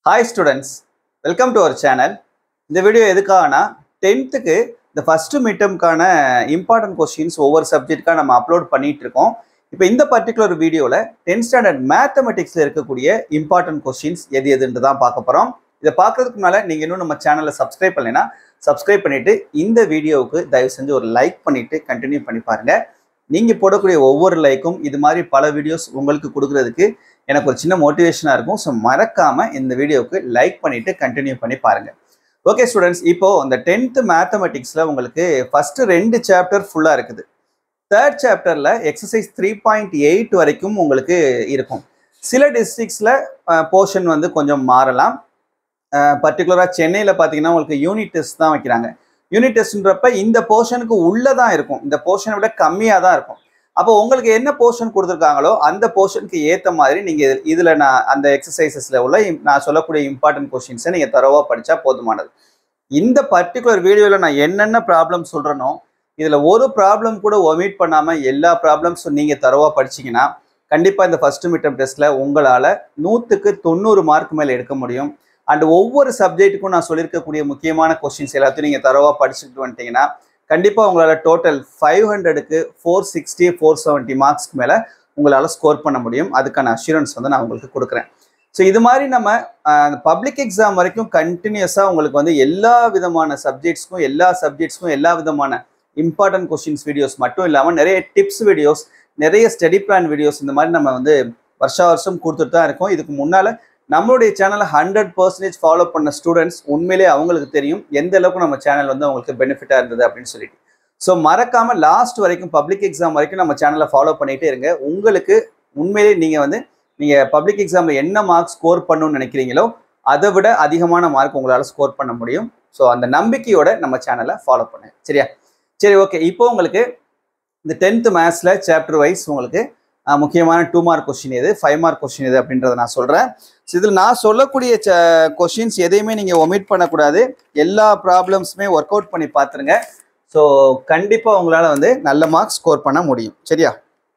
hi students welcome to our channel இந்த video எதுக்காகனா டென்த்துக்கு இந்த ஃபஸ்ட்டு மிட்டம்க்கான இம்பார்ட்டன்ட் கொஸ்டின்ஸ் ஒவ்வொரு சப்ஜெக்ட்டுக்காக நம்ம அப்லோட் பண்ணிட்டு இருக்கோம் இப்போ இந்த பர்டிகுலர் வீடியோவில் டென்த் ஸ்டாண்டர்ட் மேத்தமெட்டிக்ஸில் இருக்கக்கூடிய இம்பார்ட்டன்ட் கொஸ்டின்ஸ் எது எதுன்ட்டு தான் பார்க்க போகிறோம் இதை பார்க்கறதுக்கு முன்னால் நீங்கள் இன்னும் நம்ம சேனலை சப்ஸ்கிரைப் பண்ணலைன்னா சப்ஸ்கிரைப் பண்ணிவிட்டு இந்த வீடியோவுக்கு தயவு செஞ்சு ஒரு லைக் பண்ணிவிட்டு கண்டினியூ பண்ணி பாருங்கள் நீங்கள் போடக்கூடிய ஒவ்வொரு லைக்கும் இது மாதிரி பல வீடியோஸ் உங்களுக்கு கொடுக்குறதுக்கு எனக்கு ஒரு சின்ன மோட்டிவேஷனாக இருக்கும் ஸோ மறக்காமல் இந்த வீடியோவுக்கு லைக் பண்ணிவிட்டு கண்டினியூ பண்ணி பாருங்கள் ஓகே ஸ்டூடெண்ட்ஸ் இப்போது அந்த டென்த்து மேத்தமெட்டிக்ஸில் உங்களுக்கு ஃபஸ்ட்டு ரெண்டு சாப்டர் ஃபுல்லாக இருக்குது தேர்ட் சாப்டரில் எக்ஸசைஸ் த்ரீ பாயிண்ட் எயிட் வரைக்கும் உங்களுக்கு இருக்கும் சில டிஸ்ட்ரிக்ஸில் போர்ஷன் வந்து கொஞ்சம் மாறலாம் பர்டிகுலராக சென்னையில் பார்த்தீங்கன்னா உங்களுக்கு யூனிட் டெஸ்ட் தான் வைக்கிறாங்க யூனிட் டெஸ்ட்ன்றப்ப இந்த போர்ஷனுக்கு உள்ளே தான் இருக்கும் இந்த போர்ஷனை விட கம்மியாக தான் இருக்கும் அப்போ உங்களுக்கு என்ன போர்ஷன் கொடுத்துருக்காங்களோ அந்த போர்ஷனுக்கு ஏற்ற மாதிரி நீங்கள் இதில் நான் அந்த எக்ஸசைசஸில் உள்ள im- நான் சொல்லக்கூடிய இம்பார்ட்டன்ட் கொஷின்ஸை நீங்கள் தரவாக படித்தா போதுமானது இந்த பர்டிகுலர் வீடியோவில் நான் என்னென்ன ப்ராப்ளம் சொல்கிறேனோ இதில் ஒரு ப்ராப்ளம் கூட ஒமிட் பண்ணாமல் எல்லா ப்ராப்ளம்ஸும் நீங்கள் தரவாக படிச்சீங்கன்னா கண்டிப்பாக இந்த ஃபஸ்ட்டு மிட்டம் டெஸ்ட்டில் உங்களால் நூற்றுக்கு தொண்ணூறு மார்க் மேலே எடுக்க முடியும் அண்ட் ஒவ்வொரு சப்ஜெக்ட்டுக்கும் நான் சொல்லியிருக்கக்கூடிய முக்கியமான கொஸ்டின்ஸ் எல்லாத்தையும் நீங்கள் தரவாக படிச்சுட்டு வந்துட்டீங்கன்னா கண்டிப்பாக உங்களால் டோட்டல் ஃபைவ் ஹண்ட்ரடுக்கு ஃபோர் சிக்ஸ்டி ஃபோர் செவன்ட்டி மார்க்ஸ்க்கு மேலே உங்களால் ஸ்கோர் பண்ண முடியும் அதுக்கான அஷூரன்ஸ் வந்து நான் உங்களுக்கு கொடுக்குறேன் ஸோ இது மாதிரி நம்ம பப்ளிக் எக்ஸாம் வரைக்கும் கண்டினியூஸாக உங்களுக்கு வந்து எல்லா விதமான சப்ஜெக்ட்ஸ்க்கும் எல்லா சப்ஜெக்ட்ஸ்க்கும் எல்லா விதமான இம்பார்ட்டன்ட் கொஸ்டின்ஸ் வீடியோஸ் மட்டும் இல்லாமல் நிறைய டிப்ஸ் வீடியோஸ் நிறைய ஸ்டடி பிளான் வீடியோஸ் இந்த மாதிரி நம்ம வந்து வருஷா வருஷம் கொடுத்துட்டு தான் இருக்கோம் இதுக்கு முன்னால் நம்மளுடைய சேனலை ஹண்ட்ரட் பர்சன்டேஜ் ஃபாலோ பண்ண ஸ்டூடெண்ட்ஸ் உண்மையிலே அவங்களுக்கு தெரியும் எந்த அளவுக்கு நம்ம சேனல் வந்து அவங்களுக்கு பெனிஃபிட்டாக இருந்தது அப்படின்னு சொல்லிட்டு ஸோ மறக்காம லாஸ்ட் வரைக்கும் பப்ளிக் எக்ஸாம் வரைக்கும் நம்ம சேனலை ஃபாலோ பண்ணிட்டே இருங்க உங்களுக்கு உண்மையிலே நீங்கள் வந்து நீங்கள் பப்ளிக் எக்ஸாமில் என்ன மார்க் ஸ்கோர் பண்ணணும்னு நினைக்கிறீங்களோ அதை விட அதிகமான மார்க் உங்களால் ஸ்கோர் பண்ண முடியும் ஸோ அந்த நம்பிக்கையோட நம்ம சேனலை ஃபாலோ பண்ணுங்க சரியா சரி ஓகே இப்போ உங்களுக்கு இந்த டென்த்து மேத்ஸில் சாப்டர் வைஸ் உங்களுக்கு அஹ், முக்கியமான டூ மார்க் கொஸ்டின் எது ஃபைவ் மார்க் கொஸ்டின் எது அப்படின்றத நான் சொல்கிறேன் ஸோ இதில் நான் சொல்லக்கூடிய கொஷின்ஸ் எதையுமே நீங்கள் ஒமிட் பண்ணக்கூடாது எல்லா ப்ராப்ளம்ஸுமே ஒர்க் அவுட் பண்ணி பார்த்துருங்க ஸோ கண்டிப்பாக உங்களால் வந்து நல்ல மார்க் ஸ்கோர் பண்ண முடியும் சரியா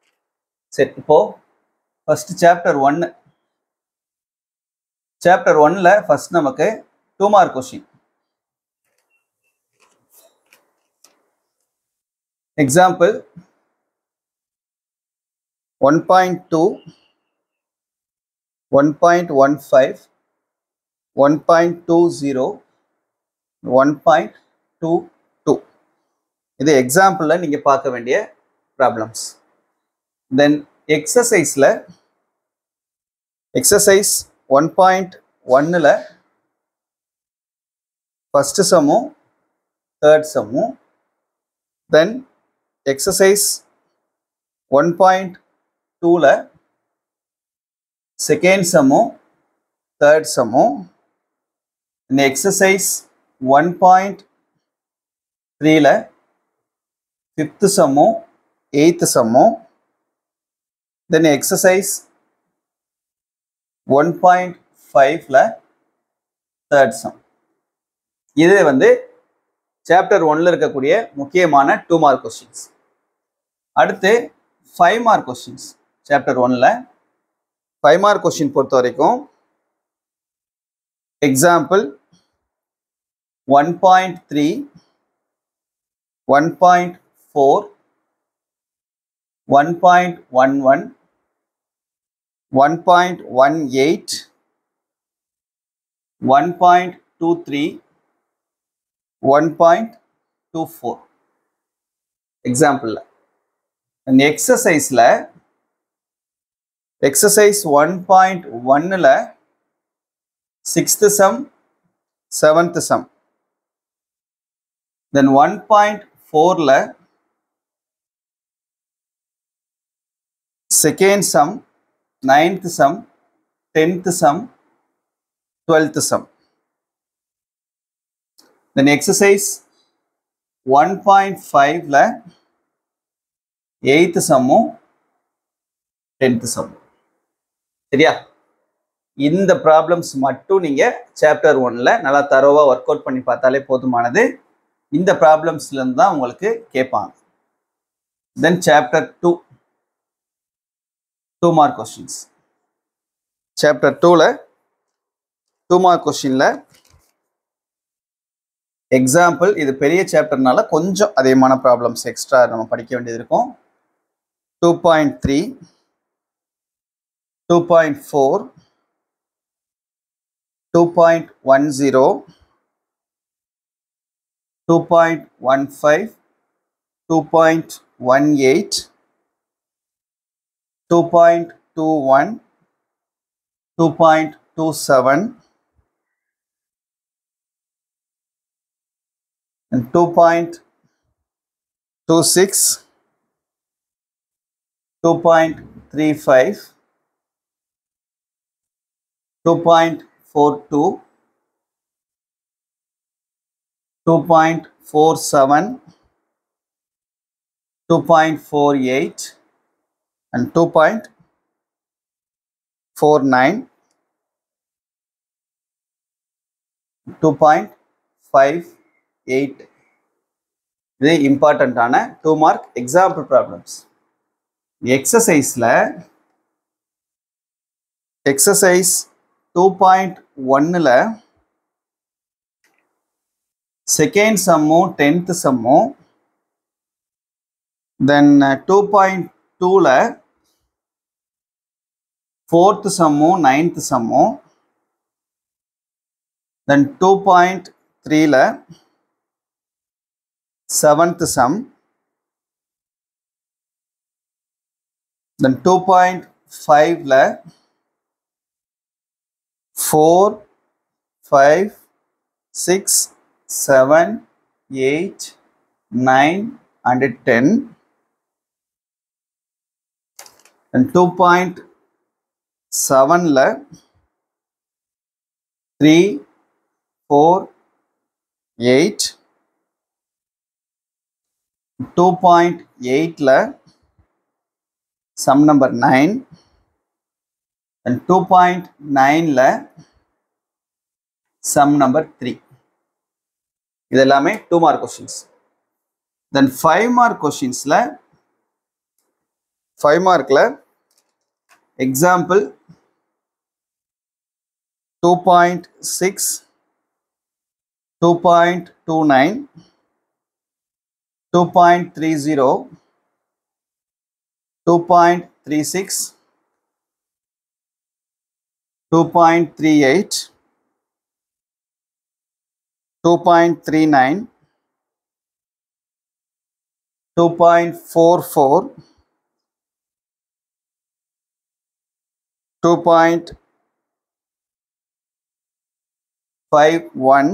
சரி இப்போ ஃபர்ஸ்ட் சாப்டர் ஒன்று சாப்டர் ஒன்ல ஃபர்ஸ்ட் நமக்கு two mark question example one point two one point one five one point two zero one point two two இது எக்ஸாம்பிளில் நீங்கள் பார்க்க வேண்டிய ப்ராப்ளம்ஸ் தென் எக்ஸசைஸில் எக்ஸசைஸ் ஒன் பாயிண்ட் ஒன்னில் ஃபஸ்ட்டு சம்மும் தேர்ட் சம்மும் தென் எக்ஸசைஸ் ஒன் பாயிண்ட் டூவில் செகண்ட் சம்மும் தேர்ட் சம்மும் இந்த எக்ஸசைஸ் ஒன் பாயிண்ட் த்ரீல ஃபிஃப்த்து சம்மும் எயித்து சம்மும் தென் எக்ஸசைஸ் ஒன் பாயிண்ட் ஃபைவ்ல தேர்ட் சம் இது வந்து சாப்டர் ஒன்ல இருக்கக்கூடிய முக்கியமான டூ மார்க் கொஸ்டின்ஸ் அடுத்து ஃபைவ் மார்க் கொஸ்டின்ஸ் சாப்டர் ஒன்ல ஃபைவ் மார்க் கொஸ்டின் பொறுத்த வரைக்கும் example one point three one point four one point one one 1.18 1.23 1.24 எக்ஸாம்பிளில் அந்த எக்ஸசைஸில் எக்ஸசைஸ் ஒன் பாயிண்ட் ஒன்னில் sixth sum seventh sum then one point ஃபோரில் second sum ninth sum tenth sum twelfth sum then exercise one point ஃபைவ்ல eighth சம்மும் tenth சம்மும் சரியா இந்த ப்ராப்ளம்ஸ் மட்டும் நீங்கள் சாப்டர் ஒன்ல நல்லா தரோவாக ஒர்க் அவுட் பண்ணி பார்த்தாலே போதுமானது இந்த ப்ராப்ளம்ஸ்லேருந்து தான் உங்களுக்கு கேட்பாங்க then chapter two two mark questions chapter டூவில் டூ மார்க் கொஸ்டின்ல எக்ஸாம்பிள் இது பெரிய சாப்டர்னால கொஞ்சம் அதிகமான ப்ராப்ளம்ஸ் எக்ஸ்ட்ரா நம்ம படிக்க வேண்டியது இருக்கும் two point three two point four two point one zero two point one five two point one eight two point two one two point two seven and 2.26 2.35 2.42 2.47 2.48 and 2.49 2.5 eight இது இம்பார்ட்டண்ட்டான two mark example problems எக்ஸசைஸில் exercise two point ஒன்னில் second சம்மும் tenth சம்மும் then two point டூவில் fourth சம்மும் ninth சம்மும் then two point த்ரீல seventh sum then 2.5 la 4 5 6 7 8 9 and 10 and 2.7 la 3 4 8 two point எயிட்டில் sum number nine and two point நைனில் சம் நம்பர் த்ரீ இது எல்லாமே two mark questions then five mark கொஷின்ஸில் five மார்க்கில் example two point six two point two nine 2.30 2.36 2.38 2.39 2.44 2.51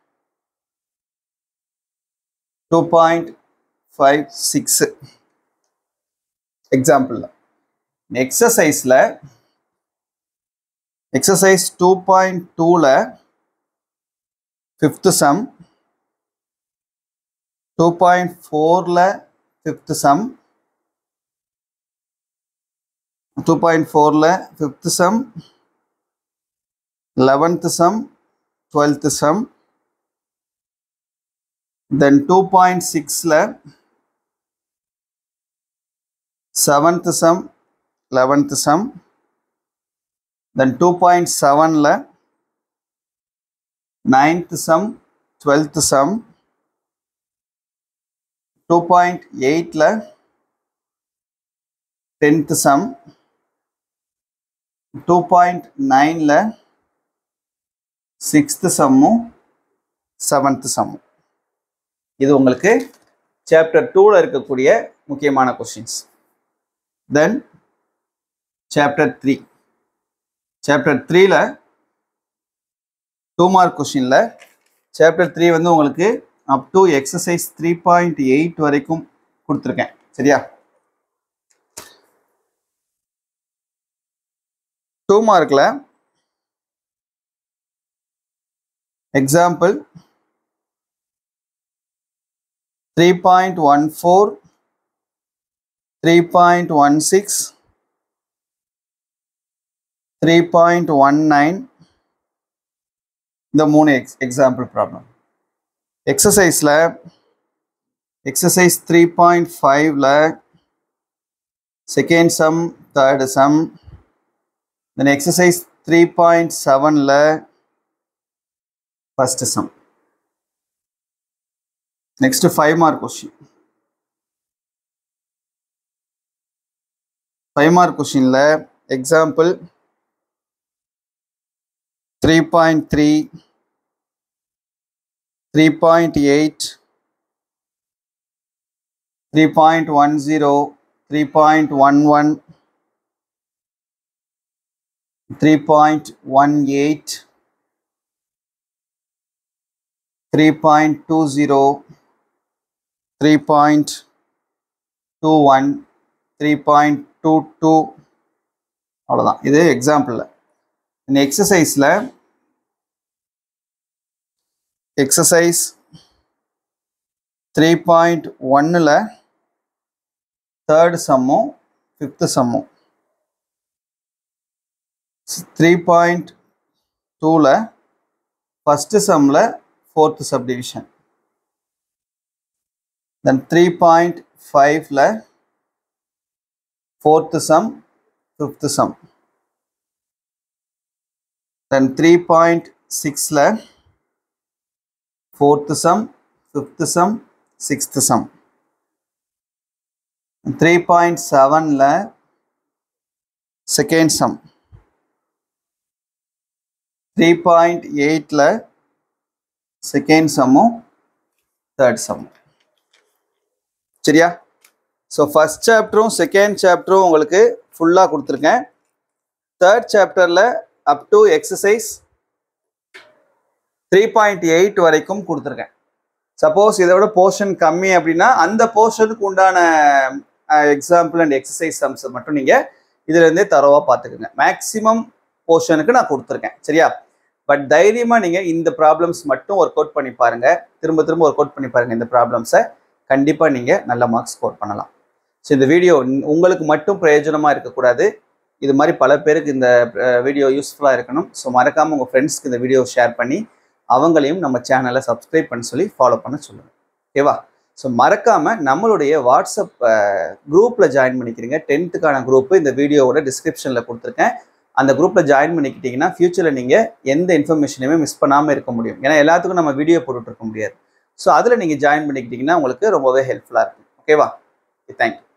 2.56 example எக்ஸசைஸில் exercise two point டூவில் fifth sum two point ஃபோரில் fifth sum two point ஃபோரில் fifth sum eleventh sum twelfth sum then two point சிக்ஸில் seventh some eleventh sum then two point செவனில் ninth sum twelfth sum two point எயிட்டில் tenth sum two point நைனில் sixth சம்மும் seventh சம்மும் இது உங்களுக்கு chapter டூவில் இருக்கக்கூடிய முக்கியமான questions then chapter three chapter த்ரீல டூ மார்க் கொஷினில் சாப்டர் த்ரீ வந்து உங்களுக்கு up to exercise three point eight வரைக்கும் கொடுத்துருக்கேன் சரியா டூ மார்க்கில் example three point one four three point one six three point one nine இந்த மூணு எக்ஸ் எக்ஸாம்பிள் ப்ராப்ளம் எக்ஸசைஸில் எக்ஸசைஸ் த்ரீ பாயிண்ட் ஃபைவ்ல second sum third sum then exercise three point செவனில் first sum next five mark question five mark கொஸ்டின்ல example three point three three point eight three point one zero three point one one three point one eight three point two zero three point two one three point two two அவ்வளோதான் இது எக்ஸாம்பிளில் இந்த எக்ஸசைஸில் exercise three point ஒன்னில் third சம்மும் fifth சம்மும் three point டூவில் first சம்மில் fourth subdivision then three point ஃபைவ்ல fourth sum fifth sum then three point சிக்ஸில் fourth sum fifth sum sixth sum three point செவனில் செகண்ட் சம் த்ரீ பாயிண்ட் எயிட்டில் second சம்மும் தேர்ட் சம்மும் சரியா ஸோ ஃபஸ்ட் சாப்டரும் செகண்ட் சாப்டரும் உங்களுக்கு ஃபுல்லாக கொடுத்துருக்கேன் தேர்ட் சாப்டரில் up to exercise three point eight வரைக்கும் கொடுத்துருக்கேன் சப்போஸ் இதை விட போர்ஷன் கம்மி அப்படின்னா அந்த போர்ஷனுக்கு உண்டான எக்ஸாம்பிள் அண்ட் எக்ஸசைஸ் சம்ஸை மட்டும் நீங்கள் இதுலேருந்தே தரவாக பார்த்துக்குங்க மேக்ஸிமம் போர்ஷனுக்கு நான் கொடுத்துருக்கேன் சரியா பட் தைரியமாக நீங்கள் இந்த ப்ராப்ளம்ஸ் மட்டும் ஒர்க் அவுட் பண்ணி பாருங்கள் திரும்ப திரும்ப ஒர்க் அவுட் பண்ணி பாருங்கள் இந்த ப்ராப்ளம்ஸை கண்டிப்பாக நீங்கள் நல்ல மார்க்ஸ் ஸ்கோர் பண்ணலாம் ஸோ இந்த வீடியோ உங்களுக்கு மட்டும் பிரயோஜனமாக இருக்கக்கூடாது இது மாதிரி பல பேருக்கு இந்த வீடியோ யூஸ்ஃபுல்லாக இருக்கணும் ஸோ மறக்காமல் உங்கள் ஃப்ரெண்ட்ஸ்க்கு இந்த வீடியோ ஷேர் பண்ணி அவங்களையும் நம்ம சேனலை சப்ஸ்கிரைப் பண்ண சொல்லி ஃபாலோ பண்ண சொல்லுங்கள் ஓகேவா ஸோ மறக்காமல் நம்மளுடைய வாட்ஸ்அப் குரூப்பில் ஜாயின் பண்ணிக்கிறீங்க டென்த்துக்கான குரூப்பு இந்த வீடியோவோட டிஸ்கிரிப்ஷனில் கொடுத்துருக்கேன் அந்த குரூப்பில் ஜாயின் பண்ணிக்கிட்டிங்கன்னா ஃப்யூச்சரில் நீங்கள் எந்த இன்ஃபர்மேஷனையுமே மிஸ் பண்ணாமல் இருக்க முடியும் ஏன்னா எல்லாத்துக்கும் நம்ம வீடியோ போட்டுட்டு இருக்க முடியாது ஸோ அதில் நீங்கள் ஜாயின் பண்ணிக்கிட்டிங்கன்னா உங்களுக்கு ரொம்பவே ஹெல்ப்ஃபுல்லாக இருக்கும் ஓகேவா தேங்க்யூ